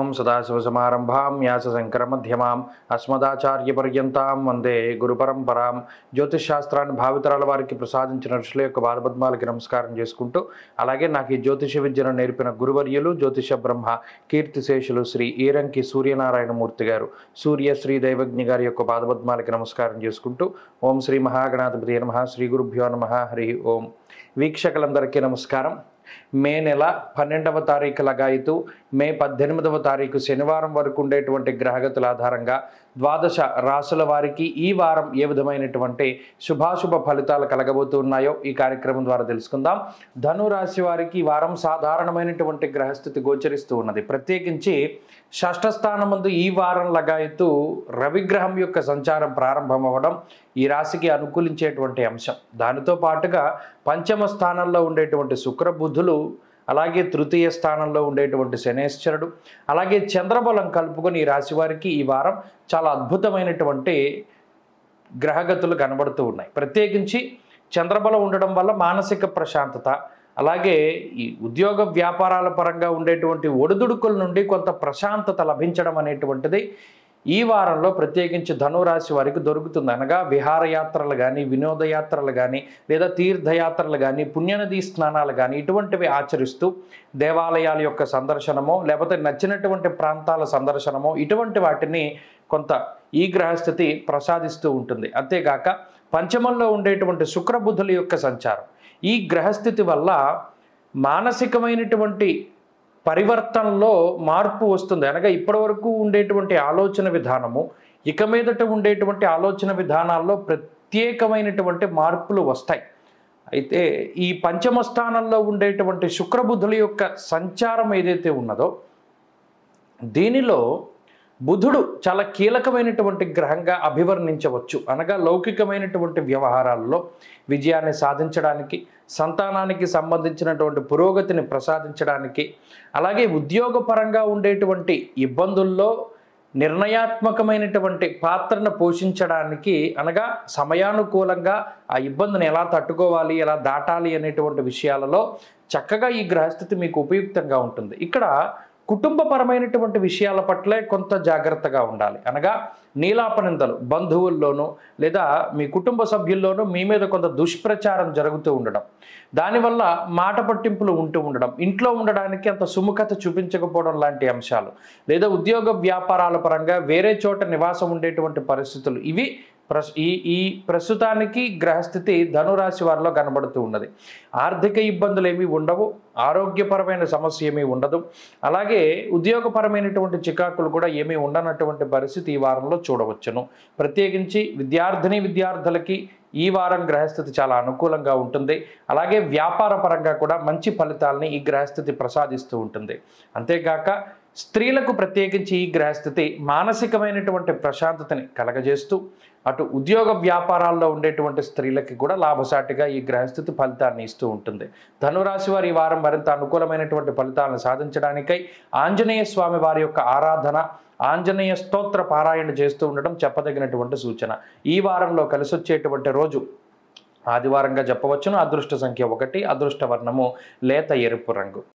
ఓం సదాశివసమారంభాం వ్యాసశంకరమధ్యమాం అస్మదాచార్యపర్యంతాం వందే గురుపరంపరాం జ్యోతిష్శాస్త్రాన్ని భావితరాల వారికి ప్రసాదించిన ఋషుల యొక్క పాదపద్మాలకి నమస్కారం చేసుకుంటూ అలాగే నాకు ఈ జ్యోతిష విద్యను నేర్పిన గురువర్యులు జ్యోతిష బ్రహ్మ కీర్తిశేషులు శ్రీ ఈరంకి సూర్యనారాయణమూర్తి గారు సూర్య శ్రీ దైవజ్ఞ గారి యొక్క పాదపద్మాలకి నమస్కారం చేసుకుంటూ ఓం శ్రీ మహాగణాధిపతి నమ శ్రీ గురుభ్యో నమ హరి ఓం వీక్షకులందరికీ నమస్కారం మే నెల పన్నెండవ తారీఖు లగాయితూ మే పద్దెనిమిదవ తారీఖు శనివారం వరకు ఉండేటువంటి గ్రహగతుల ఆధారంగా ద్వాదశ రాసుల వారికి ఈ వారం ఏ విధమైనటువంటి శుభాశుభ ఫలితాలు కలగబోతున్నాయో ఈ కార్యక్రమం ద్వారా తెలుసుకుందాం ధను రాశి వారికి ఈ వారం సాధారణమైనటువంటి గ్రహస్థితి గోచరిస్తూ ఉన్నది ప్రత్యేకించి షష్ఠ స్థానం ముందు ఈ వారం లగాయతూ రవిగ్రహం యొక్క సంచారం ప్రారంభమవ్వడం ఈ రాశికి అనుకూలించేటువంటి అంశం దానితో పాటుగా పంచమ స్థానంలో ఉండేటువంటి శుక్ర బుధులు అలాగే తృతీయ స్థానంలో ఉండేటువంటి శనేశ్వరుడు అలాగే చంద్రబలం కలుపుకొని ఈ రాశి వారికి ఈ వారం చాలా అద్భుతమైనటువంటి గ్రహగతులు కనబడుతూ ఉన్నాయి ప్రత్యేకించి చంద్రబలం ఉండడం వల్ల మానసిక ప్రశాంతత అలాగే ఈ ఉద్యోగ వ్యాపారాల పరంగా ఉండేటువంటి ఒడిదుడుకుల నుండి కొంత ప్రశాంతత లభించడం అనేటువంటిది ఈ వారంలో ప్రత్యేకించి ధనురాశి వారికి దొరుకుతుంది అనగా విహారయాత్రలు కానీ వినోదయాత్రలు కానీ లేదా తీర్థయాత్రలు కానీ పుణ్యనదీ స్నానాలు కానీ ఇటువంటివి ఆచరిస్తూ దేవాలయాల యొక్క సందర్శనమో లేకపోతే నచ్చినటువంటి ప్రాంతాల సందర్శనమో ఇటువంటి వాటిని కొంత ఈ గ్రహస్థితి ప్రసాదిస్తూ ఉంటుంది అంతేగాక పంచమంలో ఉండేటువంటి శుక్రబుద్ధుల యొక్క సంచారం ఈ గ్రహస్థితి వల్ల మానసికమైనటువంటి పరివర్తనలో మార్పు వస్తుంది అనగా ఇప్పటివరకు ఉండేటువంటి ఆలోచన విధానము ఇక మీదట ఉండేటువంటి ఆలోచన విధానాల్లో ప్రత్యేకమైనటువంటి మార్పులు వస్తాయి అయితే ఈ పంచమ స్థానంలో ఉండేటువంటి శుక్రబుద్ధుల యొక్క సంచారం ఏదైతే ఉన్నదో దీనిలో బుధుడు చాలా కీలకమైనటువంటి గ్రహంగా అభివర్ణించవచ్చు అనగా లౌకికమైనటువంటి వ్యవహారాల్లో విజయాన్ని సాధించడానికి సంతానానికి సంబంధించినటువంటి పురోగతిని ప్రసాదించడానికి అలాగే ఉద్యోగపరంగా ఉండేటువంటి ఇబ్బందుల్లో నిర్ణయాత్మకమైనటువంటి పాత్రను పోషించడానికి అనగా సమయానుకూలంగా ఆ ఇబ్బందిని ఎలా తట్టుకోవాలి ఎలా దాటాలి అనేటువంటి విషయాలలో చక్కగా ఈ గ్రహస్థితి మీకు ఉపయుక్తంగా ఉంటుంది ఇక్కడ కుటుంబపరమైనటువంటి విషయాల పట్లే కొంత జాగ్రత్తగా ఉండాలి అనగా నీలాపనిందలు బంధువుల్లోనూ లేదా మీ కుటుంబ సభ్యుల్లోనూ మీ మీద కొంత దుష్ప్రచారం జరుగుతూ ఉండడం దానివల్ల మాట పట్టింపులు ఉంటూ ఉండడం ఇంట్లో ఉండడానికి అంత సుముఖత చూపించకపోవడం లాంటి అంశాలు లేదా ఉద్యోగ వ్యాపారాల పరంగా వేరే చోట నివాసం ఉండేటువంటి పరిస్థితులు ఇవి ప్రస్ ఈ ఈ ప్రస్తుతానికి గ్రహస్థితి ధనురాశి వారిలో కనబడుతూ ఉన్నది ఆర్థిక ఇబ్బందులు ఏమీ ఉండవు ఆరోగ్యపరమైన సమస్య ఏమీ ఉండదు అలాగే ఉద్యోగపరమైనటువంటి చికాకులు కూడా ఏమీ ఉండనటువంటి పరిస్థితి ఈ వారంలో చూడవచ్చును ప్రత్యేకించి విద్యార్థిని విద్యార్థులకి ఈ వారం గ్రహస్థితి చాలా అనుకూలంగా ఉంటుంది అలాగే వ్యాపార పరంగా కూడా మంచి ఫలితాలని ఈ గ్రహస్థితి ప్రసాదిస్తూ ఉంటుంది అంతేగాక స్త్రీలకు ప్రత్యేకించి ఈ గ్రహస్థితి మానసికమైనటువంటి ప్రశాంతతని కలగజేస్తూ అటు ఉద్యోగ వ్యాపారాల్లో ఉండేటువంటి స్త్రీలకి కూడా లాభసాటిగా ఈ గ్రహస్థితి ఫలితాన్ని ఇస్తూ ఉంటుంది ధనురాశి వారి ఈ వారం మరింత అనుకూలమైనటువంటి ఫలితాలను సాధించడానికై ఆంజనేయ స్వామి వారి యొక్క ఆరాధన ఆంజనేయ స్తోత్ర పారాయణ చేస్తూ ఉండడం చెప్పదగినటువంటి సూచన ఈ వారంలో కలిసి వచ్చేటువంటి రోజు ఆదివారంగా చెప్పవచ్చును అదృష్ట సంఖ్య ఒకటి అదృష్ట వర్ణము లేత ఎరుపు రంగు